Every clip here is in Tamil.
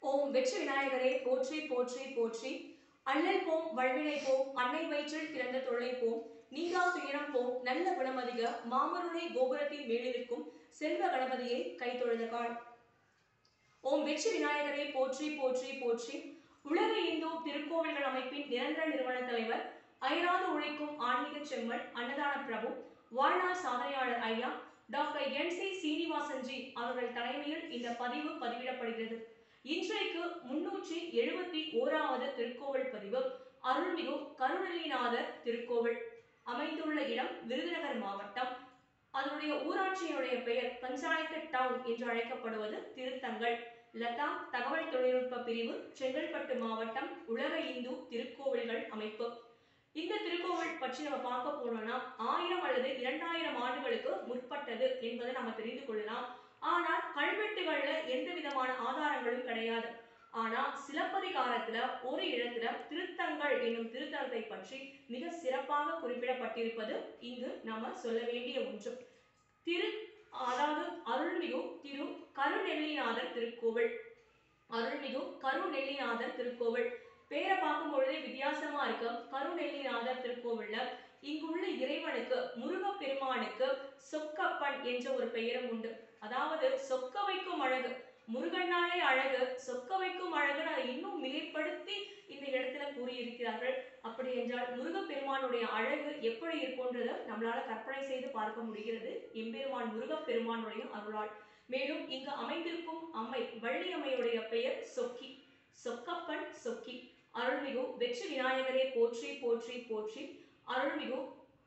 ஓம் வெற்றி விநாயகரே போற்றி போற்றி போற்றி அண்ணல் போம் வல்வினை போம் அன்னை வயிற்றில் கிடந்த தொல்லை போம் நீங்கா துயரம் போம் நல்ல குணமதிக மாமருளை கோபுரத்தின் மேலிருக்கும் செல்வ கணபதியை கை தொழுத கால் ஓம் வெற்றி விநாயகரே போற்றி போற்றி போற்றி உலக இந்து திருக்கோவில்கள் அமைப்பின் நிரந்தர நிறுவன தலைவர் அயராது உழைக்கும் ஆன்மீக செம்மல் அன்னதான பிரபு வாழ்நாள் சாதனையாளர் ஐயா டாக்டர் என் சி சீனிவாசன்ஜி அவர்கள் தலைமையில் இந்த பதிவு பதிவிடப்படுகிறது இன்றைக்கு முன்னூற்றி எழுபத்தி ஓராவது திருக்கோவில் பதிவு அருள்மிகு கருணலிநாதர் திருக்கோவில் அமைந்துள்ள இடம் விருதுநகர் மாவட்டம் அதனுடைய ஊராட்சியினுடைய பெயர் பஞ்சாயத்து டவுன் என்று அழைக்கப்படுவது திருத்தங்கள் லதா தகவல் தொழில்நுட்ப பிரிவு செங்கல்பட்டு மாவட்டம் உலக இந்து திருக்கோவில்கள் அமைப்பு இந்த திருக்கோவில் பற்றி நம்ம பார்க்க போனோம்னா ஆயிரம் அல்லது இரண்டாயிரம் ஆண்டுகளுக்கு முற்பட்டது என்பதை நம்ம தெரிந்து கொள்ளலாம் ஆனால் கல்வெட்டுகள்ல எந்த விதமான ஆதாரங்களும் கிடையாது ஆனா சிலப்பதிகாரத்துல ஒரு இடத்துல திருத்தங்கள் என்னும் திருத்தலத்தை பற்றி மிக சிறப்பாக குறிப்பிடப்பட்டிருப்பது இங்கு நாம சொல்ல வேண்டிய ஒன்று திரு அதாவது அருள்மிகு திரு கருநெல்லிநாதர் திருக்கோவில் அருள்மிகு கருநெல்லிநாதர் திருக்கோவில் பேரை பார்க்கும் பொழுதே வித்தியாசமா இருக்கு கருநெல்லிநாதர் திருக்கோவில்ல இங்குள்ள இறைவனுக்கு முருகப்பெருமானுக்கு சொக்கப்பன் என்ற ஒரு பெயரும் உண்டு அதாவது சொக்க வைக்கும் அழகு முருகனாலே அழகு சொக்க வைக்கும் அழகுன்னு அதை இன்னும் மிகைப்படுத்தி இந்த இடத்துல கூறியிருக்கிறார்கள் அப்படி என்றால் முருகப்பெருமானுடைய அழகு எப்படி இருக்கும்ன்றதை நம்மளால கற்பனை செய்து பார்க்க முடிகிறது எம்பெருமான் முருகப்பெருமானுடைய அருளால் மேலும் இங்கு அமைந்திருக்கும் அம்மை வள்ளி அம்மையுடைய பெயர் சொக்கி சொக்கப்பன் சொக்கி அருள்மிகு வெற்றி விநாயகரே போற்றி போற்றி போற்றி அருள்மிகு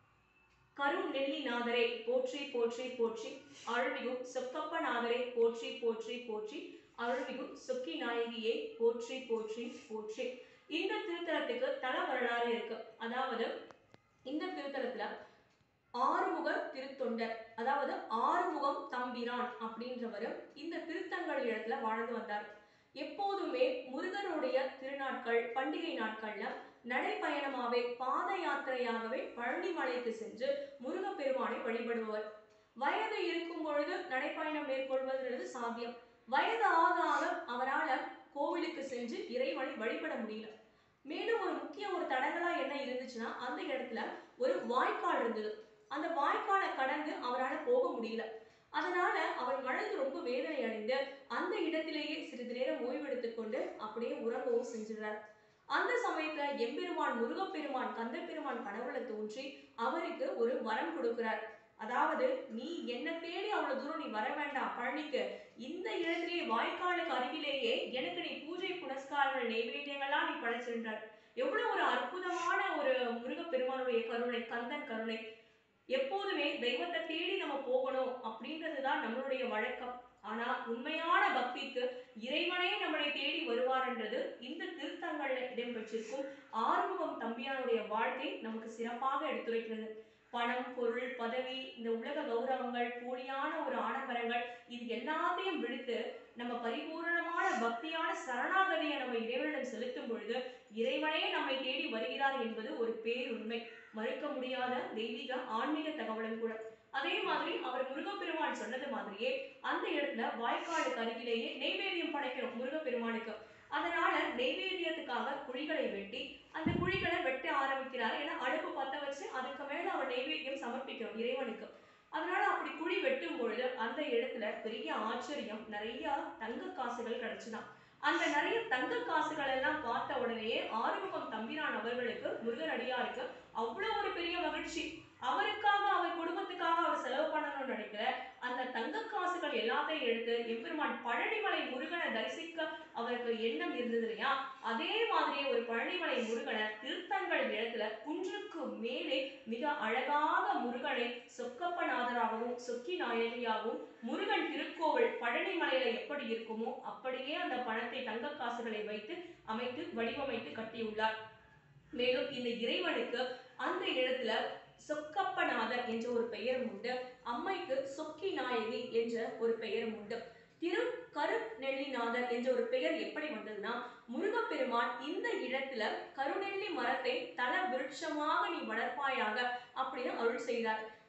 கரு நெல்லிநாதரே போற்றி போற்றி போற்றி அருள்மிகு சொக்கப்பநாதரே போற்றி போற்றி போற்றி அருள்மிகு சொக்கி நாயகியே போற்றி போற்றி போற்றி இந்த திருத்தலத்துக்கு தல வரலாறு இருக்கு அதாவது இந்த திருத்தலத்துல ஆறுமுக திருத்தொண்டர் அதாவது ஆறுமுகம் தம்பிரான் அப்படின்றவர் இந்த திருத்தங்கள் இடத்துல வாழ்ந்து வந்தார் எப்போதுமே முருகனுடைய திருநாட்கள் பண்டிகை நாட்கள்ல நடைப்பயணமாவே பாத யாத்திரையாகவே பழனி மலைக்கு சென்று முருகப்பெருமானை வழிபடுபவர் வயது இருக்கும் பொழுது நடைப்பயணம் மேற்கொள்வதுன்றது சாத்தியம் வயது ஆக ஆக அவரால் கோவிலுக்கு சென்று இறைவனை வழிபட முடியல மேலும் ஒரு முக்கிய ஒரு தடங்களா என்ன இருந்துச்சுன்னா அந்த இடத்துல ஒரு வாய்க்கால் இருந்தது அந்த வாய்க்காலை கடந்து அவரால் போக முடியல அதனால அவர் மனது ரொம்ப வேதனை அடைந்து அந்த இடத்திலேயே சிறிது நேரம் ஓய்வெடுத்துக் கொண்டு அப்படியே உறங்கவும் செஞ்சிடறார் அந்த சமயத்துல எம்பெருமான் முருகப்பெருமான் கந்தப்பெருமான் கனவுல தோன்றி அவருக்கு ஒரு வரம் கொடுக்கிறார் அதாவது நீ என்ன தேடி அவ்வளவு தூரம் நீ வர வேண்டாம் பழனிக்கு இந்த இடத்திலேயே வாய்க்காலுக்கு அருகிலேயே எனக்கு நீ பூஜை புனஸ்காரங்கள் நைவேத்தியங்களா நீ படைச்சிருந்தார் எவ்வளவு ஒரு அற்புதமான ஒரு முருகப்பெருமானுடைய கருணை கந்தன் கருணை எப்போதுமே தெய்வத்தை தேடி நம்ம போகணும் அப்படின்றதுதான் நம்மளுடைய வழக்கம் ஆனா உண்மையான பக்திக்கு இறைவனே நம்மளை தேடி வருவார்ன்றது இந்த திருத்தங்கள்ல இடம்பெற்றிருக்கும் ஆறுமுகம் தம்பியானுடைய வாழ்க்கை நமக்கு சிறப்பாக எடுத்துரைக்கிறது பணம் பொருள் பதவி இந்த உலக கௌரவங்கள் போலியான ஒரு ஆடம்பரங்கள் இது எல்லாத்தையும் விடுத்து நம்ம பரிபூரணமான பக்தியான சரணாகதியை நம்ம இறைவனிடம் செலுத்தும் பொழுது இறைவனே நம்மை தேடி வருகிறார் என்பது ஒரு பேருண்மை மறுக்க முடியாத தெய்வீக ஆன்மீக தகவலும் கூட அதே மாதிரி அவர் முருகப்பெருமான் சொன்னது மாதிரியே அந்த இடத்துல வாய்க்காலுக்கு அருகிலேயே நெய்வேத்தியம் படைக்கிறோம் முருகப்பெருமானுக்கு அதனால நெய்வேத்தியத்துக்காக குழிகளை வெட்டி அந்த குழிகளை வெட்ட ஆரம்பிக்கிறார் ஏன்னா அடுப்பு பத்த வச்சு அதுக்கு மேல அவர் நெய்வேத்தியம் சமர்ப்பிக்கிறோம் இறைவனுக்கு அதனால அப்படி குழி வெட்டும் பொழுது அந்த இடத்துல பெரிய ஆச்சரியம் நிறைய தங்க காசுகள் கிடைச்சுதான் அந்த நிறைய தங்க காசுகள் எல்லாம் பார்த்த உடனேயே ஆறுமுகம் தம்பிரான் அவர்களுக்கு முருகன் அடியாருக்கு அவ்வளவு ஒரு பெரிய மகிழ்ச்சி அவருக்காக அவர் குடும்பத்துக்காக அவர் செலவு பண்ணணும்னு நினைக்கிற அந்த தங்க காசுகள் எல்லாத்தையும் எடுத்து எம்பெருமான் பழனிமலை முருகனை தரிசிக்க அவருக்கு எண்ணம் இருந்தது இல்லையா அதே மாதிரியே ஒரு பழனிமலை முருகனை திருத்தங்கள் இடத்துல குன்றுக்கு மேலே மிக அழகாக முருகனை சொக்கப்பநாதராகவும் சொக்கி நாயகியாகவும் முருகன் திருக்கோவில் பழனிமலையில எப்படி இருக்குமோ அப்படியே அந்த பணத்தை தங்க காசுகளை வைத்து அமைத்து வடிவமைத்து கட்டியுள்ளார் மேலும் இந்த இறைவனுக்கு அந்த இடத்துல சொக்கப்பநாதர் என்ற ஒரு பெயரும் உண்டு அம்மைக்கு சொக்கி நாயகி என்ற ஒரு பெயரும் உண்டு திரு கருநெல்லிநாதர் என்ற ஒரு பெயர் எப்படி வந்ததுன்னா முருகப்பெருமான் இந்த இடத்துல கருநெல்லி மரத்தை தல விருட்சமாக நீ வளர்ப்பாயாக அப்படின்னு அருள் செய்தார்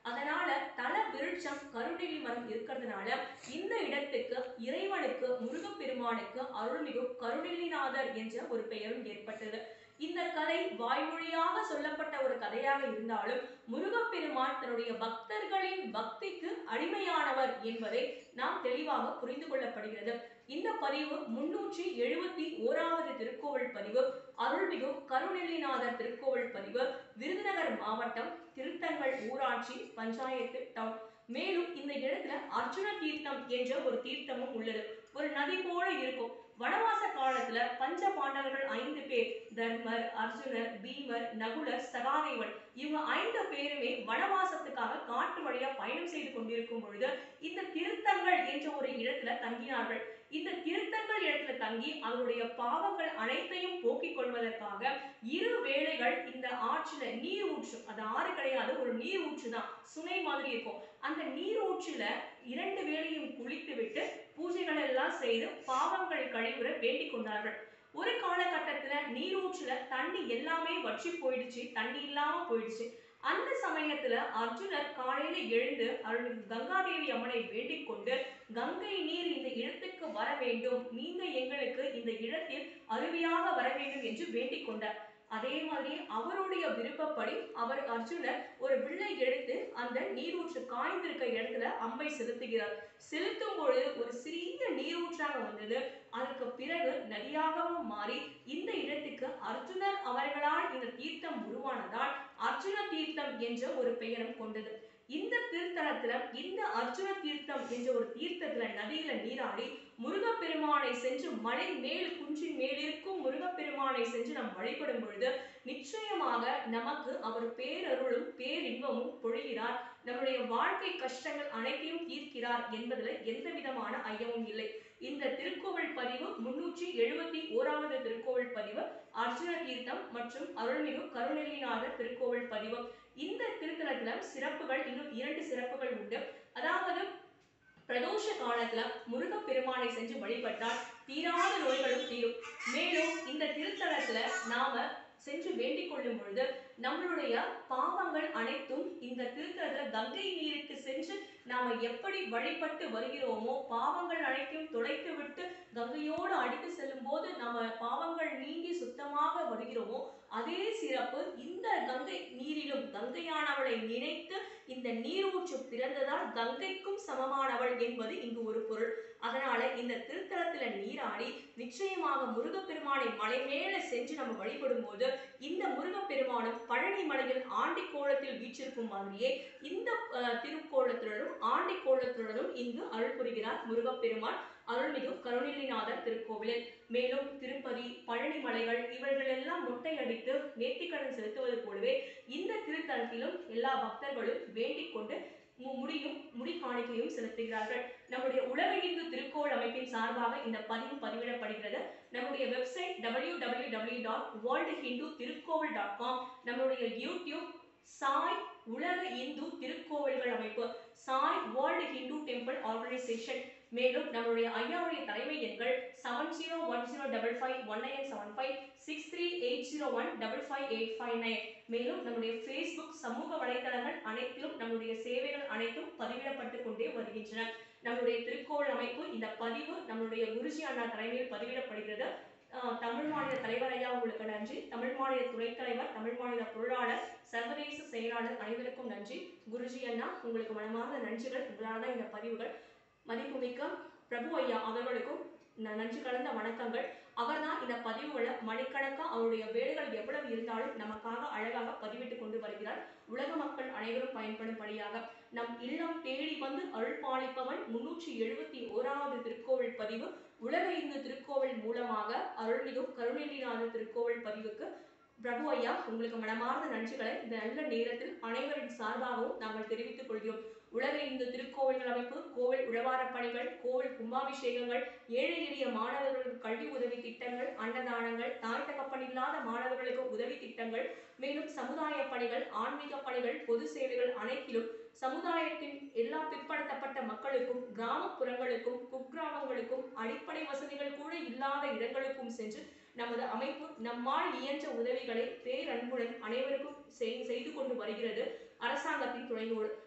அதனால தல விருட்சம் கருநெல்லி மரம் இருக்கிறதுனால இந்த இடத்துக்கு இறைவனுக்கு முருகப்பெருமானுக்கு அருள்மிகு கருநெல்லிநாதர் என்ற ஒரு பெயரும் ஏற்பட்டது இந்த கதை வாய்மொழியாக சொல்லப்பட்ட ஒரு கதையாக இருந்தாலும் முருகப்பெருமான் தன்னுடைய பக்தர்களின் பக்திக்கு அடிமையானவர் என்பதை நாம் தெளிவாக புரிந்து கொள்ளப்படுகிறது இந்த பதிவு முன்னூற்றி எழுபத்தி ஓராவது திருக்கோவில் பதிவு அருள்மிகு கருநெல்லிநாதர் திருக்கோவில் பதிவு விருதுநகர் மாவட்டம் திருத்தங்கல் ஊராட்சி பஞ்சாயத்து டவுன் மேலும் இந்த இடத்துல அர்ஜுன தீர்த்தம் என்ற ஒரு தீர்த்தமும் உள்ளது ஒரு நதி போல இருக்கும் வனவாச காலத்துல பஞ்ச பாண்டவர்கள் ஐந்து பேர் தர்மர் அர்ஜுனர் பீமர் நகுலர் சகாதேவன் இவங்க ஐந்து பேருமே வனவாசத்துக்காக காட்டு வழியா பயணம் செய்து கொண்டிருக்கும் பொழுது இந்த திருத்தங்கள் என்ற ஒரு இடத்துல தங்கினார்கள் இந்த திருத்தங்கள் இடத்துல தங்கி அவருடைய பாவங்கள் அனைத்தையும் போக்கிக் கொள்வதற்காக இரு வேளைகள் இந்த ஆற்றுல நீர் ஊற்று அது ஆறு கிடையாது ஒரு நீர் ஊற்று தான் சுனை மாதிரி இருக்கும் அந்த நீர் ஊற்றுல இரண்டு வேளையும் குளித்து விட்டு பூஜைகள் எல்லாம் செய்து பாவங்கள் கழிவுற வேண்டிக் கொண்டார்கள் ஒரு காலகட்டத்துல நீரூற்றுல தண்ணி எல்லாமே வற்றி போயிடுச்சு தண்ணி இல்லாம போயிடுச்சு அந்த சமயத்துல அர்ஜுனர் காலையில எழுந்து அருள் கங்காதேவி அம்மனை வேண்டிக் கொண்டு கங்கை நீர் இந்த இடத்துக்கு வர வேண்டும் நீங்க எங்களுக்கு இந்த இடத்தில் அருவியாக வர வேண்டும் என்று வேண்டிக் கொண்டார் அதே மாதிரி அவருடைய விருப்பப்படி அவர் அர்ஜுனர் ஒரு வில்லை எடுத்து அந்த நீரூற்று காய்ந்திருக்க இடத்துல அம்பை செலுத்துகிறார் செலுத்தும் பொழுது ஒரு சிறிய நீரூற்றாக வந்தது அதற்கு பிறகு நதியாகவும் மாறி இந்த இடத்துக்கு அர்ஜுனர் அவர்களால் இந்த தீர்த்தம் உருவானதால் அர்ஜுன தீர்த்தம் என்ற ஒரு பெயரும் கொண்டது இந்த தீர்த்தலத்துல இந்த அர்ஜுன தீர்த்தம் என்ற ஒரு தீர்த்தத்துல நதியில நீராடி முருகப்பெருமானை சென்று மலை மேல் குன்றின் மேலிருக்கும் முருகப்பெருமானை சென்று நாம் வழிபடும் பொழுது நிச்சயமாக நமக்கு அவர் பேரருளும் பேரின்பமும் பொழிகிறார் நம்முடைய வாழ்க்கை கஷ்டங்கள் அனைத்தையும் தீர்க்கிறார் என்பதில் எந்த விதமான ஐயமும் இல்லை இந்த திருக்கோவில் பதிவு முன்னூற்றி எழுபத்தி ஓராவது திருக்கோவில் பதிவு அர்ஜுன தீர்த்தம் மற்றும் அருள்மிகு கருணெல்லிநாதர் திருக்கோவில் பதிவு இந்த திருத்தலத்துல சிறப்புகள் இன்னும் இரண்டு சிறப்புகள் உண்டு அதாவது பிரதோஷ காலத்துல முருகப் பெருமானை சென்று வழிபட்டால் தீராத நோய்களும் தீரும் மேலும் இந்த திருத்தலத்துல நாம சென்று வேண்டிக் கொள்ளும் பொழுது நம்மளுடைய பாவங்கள் அனைத்தும் இந்த திருத்தலத்துல கங்கை நீருக்கு சென்று நாம எப்படி வழிபட்டு வருகிறோமோ பாவங்கள் அனைத்தையும் துடைத்து விட்டு கங்கையோடு அடித்து செல்லும் போது நம்ம பாவங்கள் நீங்கி சுத்தமாக வருகிறோமோ அதே சிறப்பு இந்த கங்கை நீரிலும் கங்கையானவளை நினைத்து இந்த நீரூற்று பிறந்ததால் கங்கைக்கும் சமமானவள் என்பது இங்கு ஒரு பொருள் அதனால இந்த திருத்தலத்துல நீராடி நிச்சயமாக முருகப்பெருமானை மலை மேல சென்று நம்ம வழிபடும் போது இந்த முருகப்பெருமானும் பழனி மலையில் ஆண்டி கோலத்தில் வீற்றிருக்கும் மாதிரியே இந்த அஹ், திருக்கோலத்துடனும் ஆண்டி கோலத்துடனும் இங்கு அருள் புரிகிறார் முருகப்பெருமான் அருள்மிகு கருணெல்லிநாதர் திருக்கோவிலில் மேலும் திருப்பதி பழனி மலைகள் இவர்கள் எல்லாம் மொட்டையடித்து நேர்த்திக்கடன் செலுத்துவது போலவே இந்த திருத்தலத்திலும் எல்லா பக்தர்களும் வேண்டிக் கொண்டு மு- முடியும் முடி காணிக்கையும் செலுத்துகிறார்கள் நம்முடைய உலக இந்து திருக்கோள் அமைப்பின் சார்பாக இந்த பதிவு பதிவிடப்படுகிறது நம்முடைய website W W W dot world Hindu Thirukovil dot com நம்மளுடைய யூடியூப் சாய் உலக இந்து திருக்கோவில்கள் அமைப்பு Sai world Hindu temple organisation மேலும் நம்மளுடைய ஐயாவுடைய தலைமை எண்கள் seven zero one zero double five one nine seven five six three eight zero one double five eight five nine மேலும் நம்முடைய ஃபேஸ்புக் சமூக வலைதளங்கள் அனைத்திலும் நம்முடைய சேவைகள் அனைத்தும் பதிவிடப்பட்டு கொண்டே வருகின்றன நம்முடைய திருக்கோள் அமைப்பு இந்த பதிவு நம்மளுடைய குருஜி அண்ணா தலைமையில் பதிவிடப்படுகிறது ஆஹ் தமிழ் மாநில தலைவர் ஐயா உங்களுக்கு நன்றி தமிழ் மாநில துணைத் தலைவர் தமிழ் மாநில பொருளாளர் சர்வதேச செயலாளர் அனைவருக்கும் நன்றி குருஜி அண்ணா உங்களுக்கு மனமார்ந்த நன்றிகள் உங்களால் தான் இந்த பதிவுகள் மதிப்புமிக்க பிரபு ஐயா அவர்களுக்கும் ந- நன்றி கலந்த வணக்கங்கள் அவர்தான் இந்த பதிவுகளை மணிக்கணக்கா அவருடைய வேலைகள் எவ்வளவு இருந்தாலும் நமக்காக அழகாக பதிவிட்டு கொண்டு வருகிறார் உலக மக்கள் அனைவரும் பயன்படும்படியாக நம் இல்லம் தேடி வந்து அருள் பாலிப்பவன் முன்னூற்றி எழுபத்தி ஓராவது திருக்கோவில் பதிவு உலக இந்து திருக்கோவில் மூலமாக அருள்மிகு கருணெல்லிநாதர் திருக்கோவில் பதிவுக்கு பிரபு ஐயா உங்களுக்கு மனமார்ந்த நன்றிகளை இந்த நல்ல நேரத்தில் அனைவரின் சார்பாகவும் நாங்கள் தெரிவித்துக் கொள்கிறோம் உலக இந்து திருக்கோவில்கள் அமைப்பு கோவில் உழவாரப் பணிகள் கோவில் கும்பாபிஷேகங்கள் ஏழை எளிய மாணவர்களுக்கு கல்வி உதவி திட்டங்கள் அன்னதானங்கள் தாய் தகப்பன் இல்லாத மாணவர்களுக்கு உதவி திட்டங்கள் மேலும் சமுதாய பணிகள் ஆன்மீக பணிகள் பொது சேவைகள் அனைத்திலும் சமுதாயத்தின் எல்லா பிற்படுத்தப்பட்ட மக்களுக்கும் கிராமப்புறங்களுக்கும் குக்கிராமங்களுக்கும் அடிப்படை வசதிகள் கூட இல்லாத இடங்களுக்கும் சென்று நமது அமைப்பு நம்மால் இயன்ற உதவிகளை பேரன்புடன் அனைவருக்கும் செய்- செய்து கொண்டு வருகிறது அரசாங்கத்தின் துணையோடு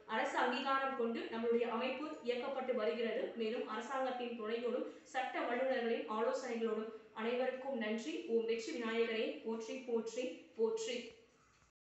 அரசு அங்கீகாரம் கொண்டு நம்மளுடைய அமைப்பு இயக்கப்பட்டு வருகிறது மேலும் அரசாங்கத்தின் துணையோடும் சட்ட வல்லுநர்களின் ஆலோசனைகளோடும் அனைவருக்கும் நன்றி ஓம் வெற்றி விநாயகரே போற்றி போற்றி போற்றி